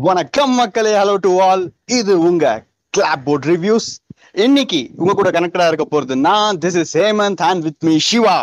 வணக்கம் மக்களே hello to all இது உங்க கிளாப் போர்ட் ரிவ்யூஸ் இன்னைக்கு உங்க கூட கனெக்டடா இருக்க போறது நான் this is Hemanth and with me Siva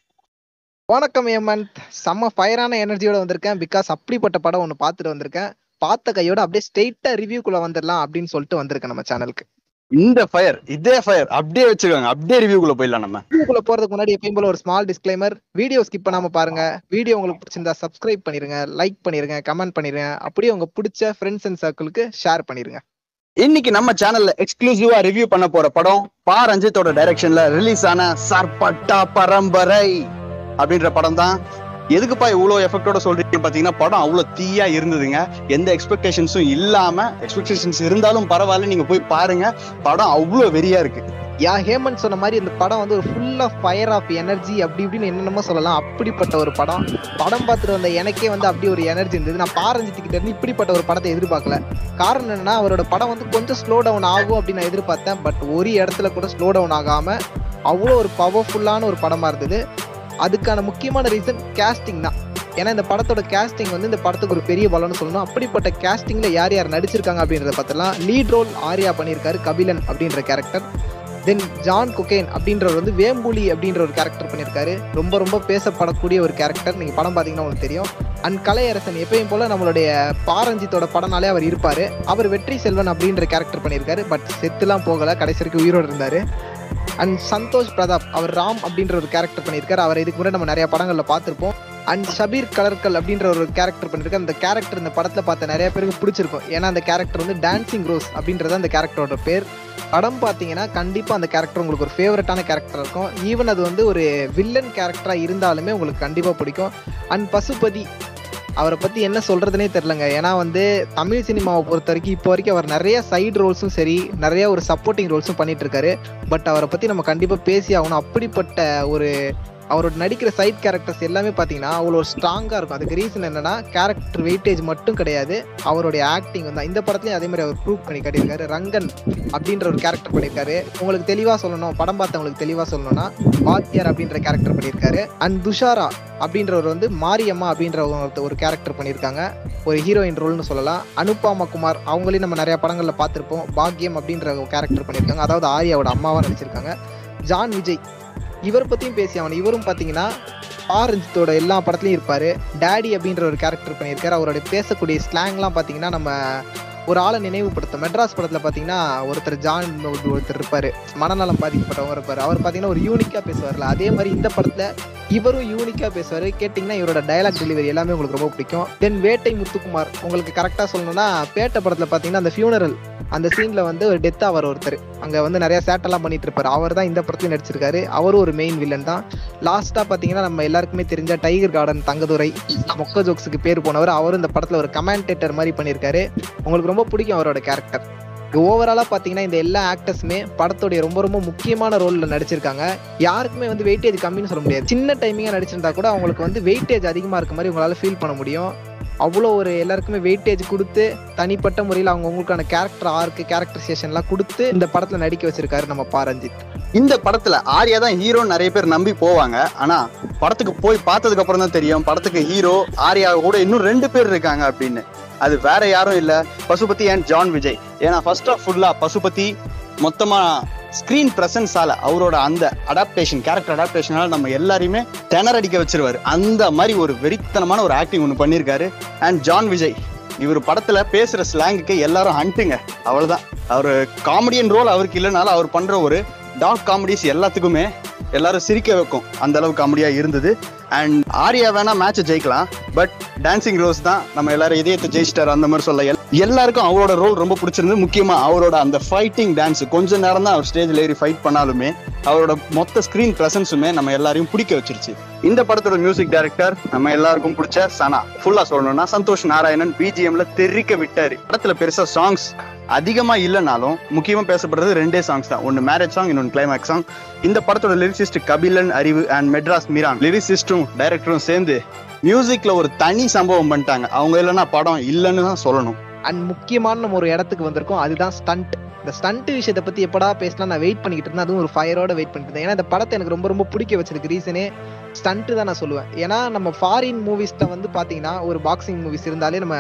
வணக்கம் ஏமந்த் செம்ம ஃபயரான எனர்ஜியோட வந்திருக்கேன் பிகாஸ் அப்படிப்பட்ட படம் ஒன்று பார்த்துட்டு வந்திருக்கேன் பார்த்த கையோட அப்படியே ஸ்ட்ரெயிட்டா ரிவ்யூக்குள்ள வந்துடலாம் அப்படின்னு சொல்லிட்டு வந்திருக்கேன் நம்ம சேனலுக்கு இந்த ஃபயர் இதே ஃபயர் அப்படியே வச்சுக்கோங்க அப்படியே ரிவ்யூக்குள்ள போயிடலாம் நம்ம ரிவ்யூக்குள்ள போறதுக்கு முன்னாடி எப்பயும் போல ஒரு ஸ்மால் டிஸ்க்ளைமர் வீடியோ ஸ்கிப் பண்ணாம பாருங்க வீடியோ உங்களுக்கு பிடிச்சிருந்தா சப்ஸ்கிரைப் பண்ணிருங்க லைக் பண்ணிருங்க கமெண்ட் பண்ணிருங்க அப்படியே உங்க பிடிச்ச ஃப்ரெண்ட்ஸ் அண்ட் சர்க்கிளுக்கு ஷேர் பண்ணிருங்க இன்னைக்கு நம்ம சேனல்ல எக்ஸ்க்ளூசிவா ரிவ்யூ பண்ண போற படம் பா ரஞ்சித்தோட டைரக்ஷன்ல ரிலீஸ் ஆன சர்பட்டா பரம்பரை அப்படின்ற படம் தான் எதுக்குப்பா இவ்வளவு எஃபெக்டோட சொல்றீங்க பாத்தீங்கன்னா படம் அவ்வளவு தீயா இருந்ததுங்க எந்த எக்ஸ்பெக்டேஷன்ஸும் இல்லாம எக்ஸ்பெக்டேஷன்ஸ் இருந்தாலும் பரவாயில்ல நீங்க போய் பாருங்க படம் அவ்வளவு வெறியா இருக்கு யா ஹேமந்த் சொன்ன மாதிரி இந்த படம் வந்து ஒரு full of fire of energy அப்படி இப்படின்னு என்னென்னமோ சொல்லலாம் அப்படிப்பட்ட ஒரு படம் படம் பார்த்துட்டு வந்த எனக்கே வந்து அப்படி ஒரு எனர்ஜி இருந்தது நான் பாரஞ்சித்துக்கிட்ட இருந்து இப்படிப்பட்ட ஒரு படத்தை எதிர்பார்க்கல காரணம் என்னன்னா அவரோட படம் வந்து கொஞ்சம் ஸ்லோ டவுன் ஆகும் அப்படின்னு நான் எதிர்பார்த்தேன் பட் ஒரு இடத்துல கூட ஸ்லோ டவுன் ஆகாம அவ்வளோ ஒரு பவர்ஃபுல்லான ஒரு படமா இருந்தது அதுக்கான முக்கியமான ரீசன் கேஸ்டிங் தான் ஏன்னா இந்த படத்தோட கேஸ்டிங் வந்து இந்த படத்துக்கு ஒரு பெரிய பலம்னு சொல்லணும் அப்படிப்பட்ட கேஸ்டிங்ல யார் யார் நடிச்சிருக்காங்க அப்படின்றத பார்த்தலாம் லீட் ரோல் ஆர்யா பண்ணியிருக்காரு கபிலன் அப்படின்ற கேரக்டர் தென் ஜான் குகேன் அப்படின்றவர் வந்து வேம்புலி அப்படின்ற ஒரு கேரக்டர் பண்ணியிருக்காரு ரொம்ப ரொம்ப பேசப்படக்கூடிய ஒரு கேரக்டர் நீங்கள் படம் பார்த்தீங்கன்னா உங்களுக்கு தெரியும் அண்ட் கலையரசன் எப்பயும் போல நம்மளுடைய பாரஞ்சித்தோட படம்னாலே அவர் இருப்பார் அவர் வெற்றி செல்வன் அப்படின்ற கேரக்டர் பண்ணியிருக்காரு பட் செத்துலாம் போகலை கடைசி வரைக்கும் உயிரோடு இருந்தார் அண்ட் சந்தோஷ் பிரதாப் அவர் ராம் அப்படின்ற ஒரு கேரக்டர் பண்ணியிருக்காரு அவர் இதுக்கு முன்னாடி நம்ம நிறைய படங்களில் பார்த்துருப்போம் அண்ட் ஷபீர் கலர்கல் அப்படின்ற ஒரு கேரக்டர் பண்ணியிருக்காரு அந்த கேரக்டர் இந்த படத்தில் பார்த்த நிறைய பேருக்கு பிடிச்சிருக்கும் ஏன்னா அந்த கேரக்டர் வந்து டான்சிங் ரோஸ் அப்படின்றது அந்த கேரக்டரோட பேர் படம் பார்த்தீங்கன்னா கண்டிப்பாக அந்த கேரக்டர் உங்களுக்கு ஒரு ஃபேவரட்டான கேரக்டர் இருக்கும் ஈவன் அது வந்து ஒரு வில்லன் கேரக்டராக இருந்தாலுமே உங்களுக்கு கண்டிப்பாக பிடிக்கும் அண்ட் பசுபதி அவரை பற்றி என்ன சொல்கிறதுனே தெரிலங்க ஏன்னா வந்து தமிழ் சினிமாவை பொறுத்த வரைக்கும் இப்போ வரைக்கும் அவர் நிறைய சைடு ரோல்ஸும் சரி நிறைய ஒரு சப்போர்ட்டிங் ரோல்ஸும் பண்ணிட்டு இருக்காரு பட் அவரை பற்றி நம்ம கண்டிப்பாக பேசி ஆகணும் அப்படிப்பட்ட ஒரு அவரோட நடிக்கிற சைட் கேரக்டர்ஸ் எல்லாமே பார்த்தீங்கன்னா அவ்வளோ ஸ்ட்ராங்காக இருக்கும் அதுக்கு ரீசன் என்னன்னா கேரக்டர் வெயிட்டேஜ் மட்டும் கிடையாது அவருடைய ஆக்டிங் தான் இந்த படத்துலையும் அதே மாதிரி அவர் ப்ரூவ் பண்ணி காட்டியிருக்காரு ரங்கன் அப்படின்ற ஒரு கேரக்டர் பண்ணியிருக்காரு உங்களுக்கு தெளிவாக சொல்லணும் படம் பார்த்தவங்களுக்கு தெளிவாக சொல்லணும்னா வாத்தியார் அப்படின்ற கேரக்டர் பண்ணியிருக்காரு அண்ட் துஷாரா அப்படின்றவர் வந்து மாரியம்மா அப்படின்ற ஒரு- ஒரு கேரக்டர் பண்ணியிருக்காங்க ஒரு ஹீரோயின் ரோல்னு சொல்லலாம் அனுபாமா குமார் அவங்களையும் நம்ம நிறைய படங்களில் பார்த்துருப்போம் பாக்யம் அப்படின்ற ஒரு கேரக்டர் பண்ணியிருக்காங்க அதாவது ஆர்யாவோட அம்மாவாக நடிச்சிருக்காங்க ஜான் விஜய் இவர் பற்றியும் பேசி ஆகணும் இவரும் பார்த்தீங்கன்னா ஆரஞ்சத்தோட எல்லா படத்துலையும் இருப்பார் டேடி அப்படின்ற ஒரு கேரக்டர் பண்ணியிருக்காரு அவருடைய பேசக்கூடிய ஸ்லாங்லாம் பார்த்தீங்கன்னா நம்ம ஒரு ஆளை நினைவுபடுத்தும் மெட்ராஸ் படத்தில் பார்த்தீங்கன்னா ஒருத்தர் ஜான் ஒரு- ஒருத்தர் இருப்பார் மனநலம் பாதிக்கப்பட்டவங்க இருப்பார் அவர் பார்த்தீங்கன்னா ஒரு யூனிக்காக பேசுவார்ல அதே மாதிரி இந்த படத்தில் இவரும் யூனிக்காக பேசுவார் கேட்டிங்கன்னா இவரோட டயலாக் டெலிவரி எல்லாமே உங்களுக்கு ரொம்ப பிடிக்கும் தென் வேட்டை முத்துக்குமார் உங்களுக்கு கரெக்டாக சொல்லணும்னா பேட்டை படத்தில் பார்த்தீங்கன்னா அந்த ஃபியூனரல் அந்த சீன்ல வந்து ஒரு டெத் ஆவார் ஒருத்தர் அங்க வந்து நிறைய சேட்டெல்லாம் பண்ணிட்டு இருப்பாரு அவர் தான் இந்த படத்துல நடிச்சிருக்காரு அவரும் ஒரு மெயின் வில்லன் தான் லாஸ்டா பாத்தீங்கன்னா நம்ம எல்லாருக்குமே தெரிஞ்ச டைகர் கார்டன் தங்கதுரை மொக்க ஜோக்ஸுக்கு பேர் போனவர் அவரும் இந்த படத்துல ஒரு கமெண்டேட்டர் மாதிரி பண்ணியிருக்காரு உங்களுக்கு ரொம்ப பிடிக்கும் அவரோட கேரக்டர் ஓவராலா பாத்தீங்கன்னா இந்த எல்லா ஆக்டர்ஸுமே படத்துடைய ரொம்ப ரொம்ப முக்கியமான ரோல்ல நடிச்சிருக்காங்க யாருக்குமே வந்து வெயிட்டேஜ் கம்மின்னு சொல்ல முடியாது சின்ன டைமிங்கா நடிச்சிருந்தா கூட அவங்களுக்கு வந்து வெயிட்டேஜ் அதிகமா இருக்க மாதிரி உங்களால ஃபீல் பண்ண முடியும் அவ்வளோ ஒரு எல்லாருக்குமே வெயிட்டேஜ் கொடுத்து தனிப்பட்ட முறையில் அவங்க உங்களுக்கான கேரக்டர் ஆர்க்கு கேரக்டரைசேஷன்லாம் கொடுத்து இந்த படத்தில் நடிக்க வச்சிருக்காரு நம்ம பாரஞ்சித் இந்த படத்துல ஆர்யா தான் ஹீரோ நிறைய பேர் நம்பி போவாங்க ஆனா படத்துக்கு போய் பார்த்ததுக்கு அப்புறம் தான் தெரியும் படத்துக்கு ஹீரோ ஆர்யா கூட இன்னும் ரெண்டு பேர் இருக்காங்க அப்படின்னு அது வேற யாரும் இல்ல பசுபதி அண்ட் ஜான் விஜய் ஏன்னா ஃபர்ஸ்ட் ஆஃப் ஃபுல்லா பசுபதி மொத்தமா ஸ்கிரீன் பிரசன்ஸால அவரோட அந்த அடாப்டேஷன் கேரக்டர் அடாப்டேஷனால நம்ம எல்லாரையுமே திணறடிக்க வச்சிருவாரு அந்த மாதிரி ஒரு வெறித்தனமான ஒரு ஆக்டிங் ஒன்று பண்ணியிருக்காரு அண்ட் ஜான் விஜய் இவர் படத்துல பேசுற ஸ்லாங்குக்கு எல்லாரும் ஹண்ட்டுங்க அவ்வளவுதான் அவர் காமெடியன் ரோல் அவருக்கு இல்லைனாலும் அவர் பண்ற ஒரு டார்க் காமெடிஸ் எல்லாத்துக்குமே எல்லாரும் சிரிக்க வைக்கும் அந்த அளவு காமெடியா இருந்தது அண்ட் ஆர்யா வேணா மேட்சை ஜெயிக்கலாம் பட் டான்சிங் ரோஸ் தான் நம்ம எல்லாரும் இதயத்தை ஜெயிச்சிட்டாரு அந்த மாதிரி சொல்ல எல்- எல்லாருக்கும் அவரோட ரோல் ரொம்ப பிடிச்சிருந்தது முக்கியமா அவரோட அந்த ஃபைட்டிங் டான்ஸ் கொஞ்ச நேரம் தான் அவர் ஸ்டேஜ்ல ஏறி ஃபைட் பண்ணாலுமே அவரோட மொத்த ஸ்கிரீன் பிரசன்ஸுமே நம்ம எல்லாரையும் பிடிக்க வச்சிருச்சு இந்த படத்தோட மியூசிக் டைரக்டர் நம்ம எல்லாருக்கும் பிடிச்ச சனா ஃபுல்லா சொல்லணும்னா சந்தோஷ் நாராயணன் பிஜிஎம்ல தெரிக்க விட்டாரு படத்துல பெருசா சாங்ஸ் அதிகமா இல்லைனாலும் முக்கியமா பேசப்படுறது ரெண்டே சாங்ஸ் தான் ஒன்னு மேரேஜ் சாங் இன்னொன்று கிளைமேக்ஸ் சாங் இந்த படத்தோட லிரிசிஸ்ட் கபிலன் அறிவு அண்ட் மெட்ராஸ் மீரான் லிரிசிஸ்டும் டைரக்டரும் சேர்ந்து மியூசிக்ல ஒரு தனி சம்பவம் பண்ணிட்டாங்க அவங்க இல்லைன்னா படம் இல்லைன்னு தான் சொல்லணும் அண்ட் முக்கியமான நம்ம ஒரு இடத்துக்கு வந்திருக்கோம் அதுதான் ஸ்டண்ட் இந்த ஸ்டண்ட் விஷயத்தை பத்தி எப்படா பேசலாம் நான் வெயிட் பண்ணிக்கிட்டு இருந்தேன் அதுவும் ஒரு ஃபயரோட வெயிட் பண்ணிட்டு இருந்தேன் ஏன்னா இந்த படத்தை எனக்கு ரொம்ப ரொம்ப பிடிக்க வச்சிருக்கு ரீசனே ஸ்டண்ட் தான் நான் சொல்லுவேன் ஏன்னா நம்ம ஃபாரின் மூவிஸ்ல வந்து பாத்தீங்கன்னா ஒரு பாக்ஸிங் மூவிஸ் இருந்தாலே நம்ம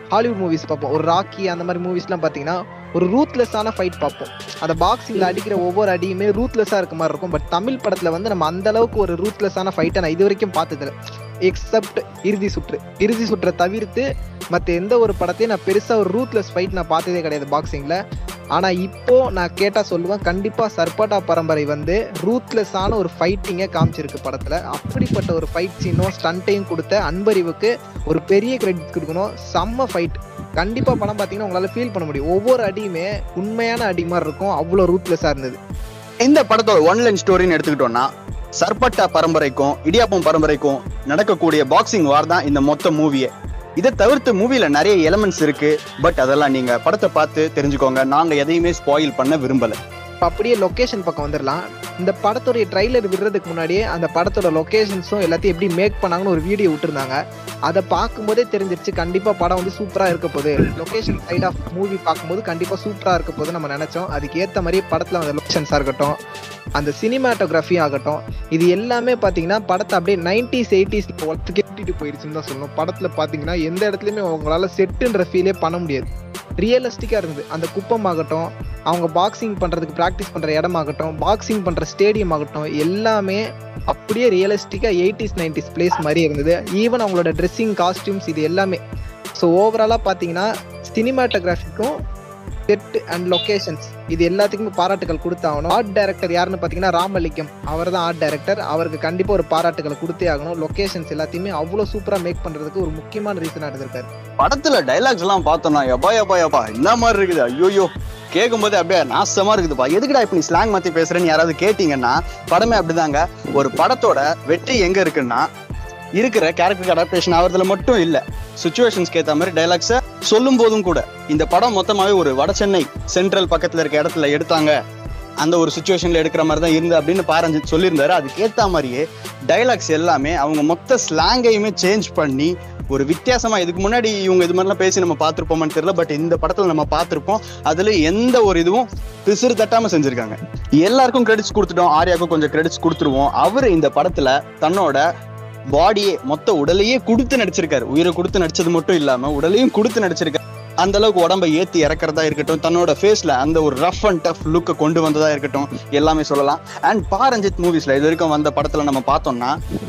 ஹாலிவுட் மூவிஸ் பார்ப்போம் ஒரு ராக்கி அந்த மாதிரி மூவிஸ்லாம் பார்த்தீங்கன்னா ஒரு ரூத்லெஸ்ஸான ஃபைட் பார்ப்போம் அந்த பாக்ஸிங்ல அடிக்கிற ஒவ்வொரு அடியுமே ரூத்லெஸ்ஸா இருக்க மாதிரி இருக்கும் பட் தமிழ் படத்துல வந்து நம்ம அந்த அளவுக்கு ஒரு ரூத்லெஸ்ஸான ஃபைட்டை நான் இது வரைக்கும் பார்த்ததில்ல எக்ஸப்ட் இறுதி சுற்று இறுதி சுற்றை தவிர்த்து மற்ற எந்த ஒரு படத்தையும் நான் பெருசா ஒரு ரூத்லெஸ் ஃபைட் நான் பார்த்ததே கிடையாது பாக்ஸிங்ல ஆனா இப்போ நான் கேட்டா சொல்லுவேன் கண்டிப்பா சர்பட்டா பரம்பரை வந்து ரூத்லெஸ்ஸான ஒரு ஃபைட்டிங்கை காமிச்சிருக்கு படத்துல அப்படிப்பட்ட ஒரு ஃபைட் சீனும் ஸ்டண்ட்டையும் கொடுத்த அன்பறிவுக்கு ஒரு பெரிய கிரெடிட் கொடுக்கணும் செம்ம ஃபைட் கண்டிப்பா படம் பார்த்தீங்கன்னா உங்களால ஃபீல் பண்ண முடியும் ஒவ்வொரு அடியுமே உண்மையான அடி மாதிரி இருக்கும் அவ்வளோ ரூத்லெஸ்ஸா இருந்தது இந்த படத்தோட ஒன் லைன் ஸ்டோரின்னு எடுத்துக்கிட்டோம்னா சர்பட்டா பரம்பரைக்கும் இடியாப்பம் பரம்பரைக்கும் நடக்கக்கூடிய பாக்ஸிங் வார் தான் இந்த மொத்த மூவியே இதை தவிர்த்து மூவில நிறைய எலமெண்ட்ஸ் இருக்கு பட் அதெல்லாம் நீங்க படத்தை பார்த்து தெரிஞ்சுக்கோங்க நாங்க எதையுமே ஸ்பாயில் பண்ண விரும்பல இப்போ அப்படியே லொகேஷன் பக்கம் வந்துடலாம் இந்த படத்துடைய ட்ரைலர் விடுறதுக்கு முன்னாடியே அந்த படத்தோட லொகேஷன்ஸும் எல்லாத்தையும் எப்படி மேக் பண்ணாங்கன்னு ஒரு வீடியோ விட்டுருந்தாங்க அதை பார்க்கும்போதே தெரிஞ்சிருச்சு கண்டிப்பா படம் வந்து சூப்பரா இருக்க போகுது லொகேஷன் சைட் ஆஃப் மூவி பார்க்கும்போது கண்டிப்பா சூப்பரா இருக்க போகுது நம்ம நினைச்சோம் அதுக்கு ஏத்த மாதிரி படத்துல அந்த லொகேஷன்ஸா இருக்கட்டும் அந்த சினிமாட்டோகிராஃபி ஆகட்டும் இது எல்லாமே பாத்தீங்கன்னா படத்தை அப்படியே நைன்டிஸ் எயிட்டிஸ் கேட்டுட்டு போயிருச்சுன்னு தான் சொல்லணும் படத்துல பாத்தீங்கன்னா எந்த இடத்துலயுமே உங்களால செட்டுன்ற ஃபீலே பண்ண முடியாது ரியலிஸ்டிக்கா இருந்தது அந்த குப்பம் ஆகட்டும் அவங்க பாக்ஸிங் பண்றதுக்கு ப்ராக்டிஸ் பண்ற இடமாகட்டும் பாக்ஸிங் பண்ற ஸ்டேடியம் ஆகட்டும் எல்லாமே அப்படியே ரியலிஸ்டிக்கா எயிட்டிஸ் நைன்டிஸ் பிளேஸ் மாதிரி இருந்தது ஈவன் அவங்களோட ட்ரெஸ்ஸிங் காஸ்டியூம்ஸ் இது எல்லாமே ஸோ ஓவராலா பாத்தீங்கன்னா சினிமாட்டோகிராஃபிக்கும் செட் அண்ட் லொகேஷன்ஸ் இது எல்லாத்துக்குமே பாராட்டுகள் கொடுத்தாகணும் ஆர்ட் டைரக்டர் யாருன்னு பார்த்தீங்கன்னா ராமலிங்கம் அவர் தான் ஆர்ட் டைரக்டர் அவருக்கு கண்டிப்பாக ஒரு பாராட்டுகளை கொடுத்தே ஆகணும் லொகேஷன்ஸ் எல்லாத்தையுமே அவ்வளோ சூப்பராக மேக் பண்ணுறதுக்கு ஒரு முக்கியமான ரீசனாக இருந்திருக்காரு படத்துல டைலாக்ஸ் எல்லாம் பார்த்தோம்னா எப்பா எப்பா எப்பா என்ன மாதிரி இருக்குது ஐயோயோ கேட்கும் போது அப்படியே நாசமா இருக்குதுப்பா எதுக்குடா இப்ப நீ ஸ்லாங் மாத்தி பேசுறேன்னு யாராவது கேட்டீங்கன்னா படமே அப்படிதாங்க ஒரு படத்தோட வெற்றி எங்க இருக்குன்னா இருக்கிற கேரக்டர் அடாப்டேஷன் ஆகிறதுல மட்டும் இல்ல சுச்சுவேஷன்ஸ்க்கு ஏத்த மாதிரி டைலாக்ஸை சொல்லும் போதும் கூட இந்த படம் மொத்தமாவே ஒரு வட சென்னை சென்ட்ரல் பக்கத்துல இருக்க இடத்துல எடுத்தாங்க அந்த ஒரு சுச்சுவேஷன்ல எடுக்கிற மாதிரி தான் இருந்து அப்படின்னு பாரஞ்சித் சொல்லியிருந்தாரு அதுக்கு ஏத்த மாதிரியே டைலாக்ஸ் எல்லாமே அவங்க மொத்த ஸ்லாங்கையுமே சேஞ்ச் பண்ணி ஒரு வித்தியாசமா இதுக்கு முன்னாடி இவங்க இது மாதிரிலாம் பேசி நம்ம பார்த்துருப்போமான்னு தெரியல பட் இந்த படத்துல நம்ம பார்த்துருப்போம் அதுல எந்த ஒரு இதுவும் பிசுறு தட்டாம செஞ்சிருக்காங்க எல்லாருக்கும் கிரெடிட்ஸ் கொடுத்துட்டோம் ஆர்யாவுக்கும் கொஞ்சம் கிரெடிட்ஸ் கொடுத்துருவோம் அவரு இந்த படத்துல தன்னோட பாடியே மொத்த உடலையே கொடுத்து நடிச்சிருக்காரு உயிரை கொடுத்து நடிச்சது மட்டும் இல்லாம உடலையும் கொடுத்து நடிச்சிருக்காரு அந்த அளவுக்கு உடம்ப ஏத்தி இறக்குறதா இருக்கட்டும் தன்னோட ஃபேஸ்ல அந்த ஒரு ரஃப் அண்ட் டஃப் லுக்கை கொண்டு வந்ததா இருக்கட்டும் எல்லாமே சொல்லலாம் அண்ட் பாரஞ்சித் மூவிஸ்ல இது வரைக்கும் வந்த படத்துல நம்ம பார்த்தோம்னா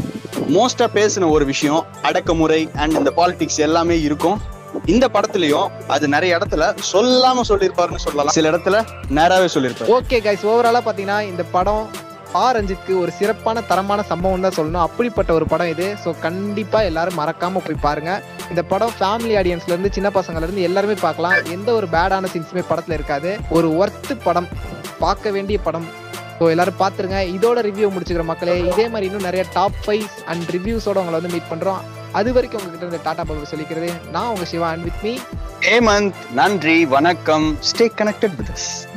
மோஸ்டா பேசின ஒரு விஷயம் அடக்குமுறை அண்ட் இந்த பாலிடிக்ஸ் எல்லாமே இருக்கும் இந்த படத்துலயும் அது நிறைய இடத்துல சொல்லாம சொல்லியிருப்பாருன்னு சொல்லலாம் சில இடத்துல நேராவே சொல்லியிருப்பாரு ஓகே கைஸ் ஓவராலா பாத்தீங்கன்னா இந்த படம் ஆ ரஞ்சித்க்கு ஒரு சிறப்பான தரமான சம்பவம் தான் சொல்லணும் அப்படிப்பட்ட ஒரு படம் இது ஸோ கண்டிப்பா எல்லாரும் மறக்காம போய் பாருங்க இந்த படம் ஃபேமிலி ஆடியன்ஸ்ல இருந்து சின்ன பசங்கள்ல இருந்து எல்லாருமே பார்க்கலாம் எந்த ஒரு பேடான சீன்ஸுமே படத்துல இருக்காது ஒரு ஒர்த்து படம் பார்க்க வேண்டிய படம் ஸோ எல்லாரும் பார்த்துருங்க இதோட ரிவ்யூ முடிச்சுக்கிற மக்களே இதே மாதிரி இன்னும் நிறைய டாப் ஃபைவ் அண்ட் ரிவ்யூஸோட உங்களை வந்து மீட் பண்றோம் அது வரைக்கும் உங்ககிட்ட இருந்து டாடா பாபு சொல்லிக்கிறது நான் உங்க Siva and with me Hemanth நன்றி வணக்கம் ஸ்டே கனெக்டட் வித் us